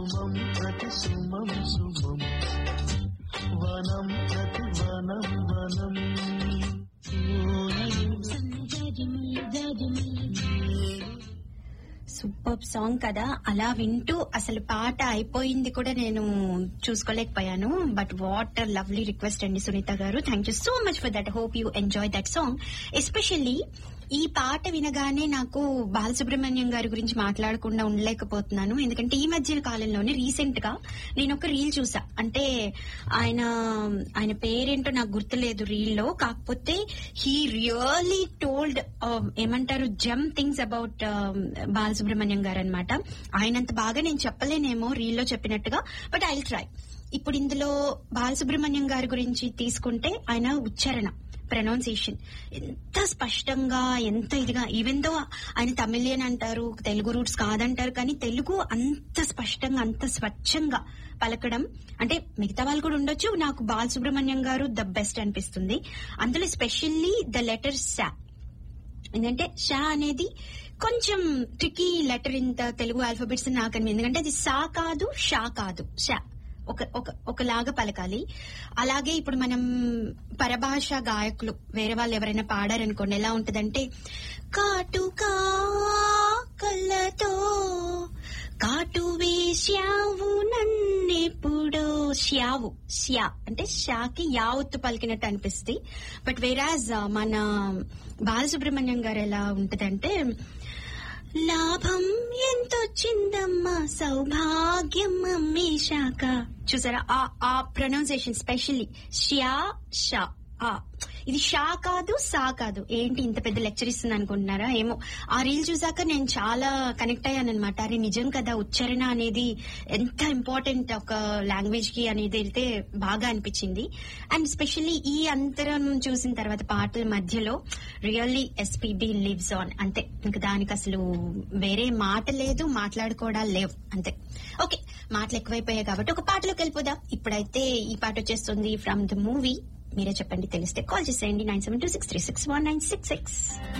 సుమం ప్రతి సుమం సుమం వనం ప్రతి వనం వనం సూపర్ సాంగ్ కదా అలా వింటూ అసలు పాట అయిపోయింది కూడా నేను చూసుకోలేకపోయాను బట్ వాట్ లవ్లీ రిక్వెస్ట్ అండి Sunitha garu thank you so much for that hope you enjoy that song especially ఈ పాట వినగానే నాకు బాలసుబ్రహ్మణ్యం గారి గురించి మాట్లాడకుండా ఉండలేకపోతున్నాను ఎందుకంటే ఈ మధ్య కాలంలోనే రీసెంట్ గా నేను ఒక రీల్ చూసా అంటే ఆయన ఆయన పేరేంటో నాకు గుర్తులేదు రీల్ లో కాకపోతే హీ రియలీ టోల్డ్ ఏమంటారు జమ్ థింగ్స్ అబౌట్ బాలసుబ్రహ్మణ్యం గారు అనమాట ఆయనంత బాగా నేను చెప్పలేనేమో రీల్ లో చెప్పినట్టుగా బట్ ఐ ట్రై ఇప్పుడు ఇందులో బాలసుబ్రహ్మణ్యం గారి గురించి తీసుకుంటే ఆయన ఉచ్చారణ ప్రొనౌన్సియేషన్ ఎంత స్పష్టంగా ఎంత ఇదిగా ఈవెన్ దో ఆయన తమిళియన్ అంటారు తెలుగు రూట్స్ కాదంటారు కానీ తెలుగు అంత స్పష్టంగా అంత స్వచ్ఛంగా పలకడం అంటే మిగతా వాళ్ళు కూడా ఉండొచ్చు నాకు బాలసుబ్రహ్మణ్యం గారు ద బెస్ట్ అనిపిస్తుంది అందులో స్పెషల్లీ ద లెటర్ శా ఏంటంటే షా అనేది కొంచెం ట్రికీ లెటర్ ఇంత తెలుగు ఆల్ఫాబెట్స్ నాకు అనిపించింది ఎందుకంటే అది సా కాదు షా కాదు షా ఒక ఒక ఒకలాగా పలకాలి అలాగే ఇప్పుడు మనం పరభాష గాయకులు వేరే వాళ్ళు ఎవరైనా పాడారనుకోండి ఎలా ఉంటదంటే కాటుకా కళ్ళతో కాటు వేశావు నన్నెప్పుడో శ్యావు శ్యా అంటే షాకి యావత్తు పలికినట్టు అనిపిస్తుంది బట్ వేరాజ్ మన బాలసుబ్రహ్మణ్యం గారు ఎలా ఉంటదంటే లాభం ఎంతొచ్చిందమ్మా సౌభాగ్యం అమ్మేశాక చూసారా ఆ ఆ ప్రొనౌన్సియేషన్ స్పెషల్లీ షా షా ఆ ఇది షా కాదు సా కాదు ఏంటి ఇంత పెద్ద లెక్చర్ ఇస్తుంది అనుకుంటున్నారా ఏమో ఆ రీల్ చూసాక నేను చాలా కనెక్ట్ అయ్యాను అనమాట అరే నిజం కదా ఉచ్చారణ అనేది ఎంత ఇంపార్టెంట్ ఒక లాంగ్వేజ్ కి అనేది అయితే బాగా అనిపించింది అండ్ స్పెషల్లీ ఈ అంతరం చూసిన తర్వాత పాటల మధ్యలో రియల్లీ ఎస్పీబీ లివ్స్ ఆన్ అంతే ఇంకా దానికి అసలు వేరే మాట లేదు మాట్లాడుకోవడాలు లేవు అంతే ఓకే మాటలు ఎక్కువైపోయాయి కాబట్టి ఒక పాటలోకి వెళ్ళిపోదాం ఇప్పుడైతే ఈ పాట వచ్చేస్తుంది ఫ్రమ్ ద మూవీ మీరే చెప్పండి తెలిస్తే కాల్ చేసేయండి nine seven two six three six one nine six six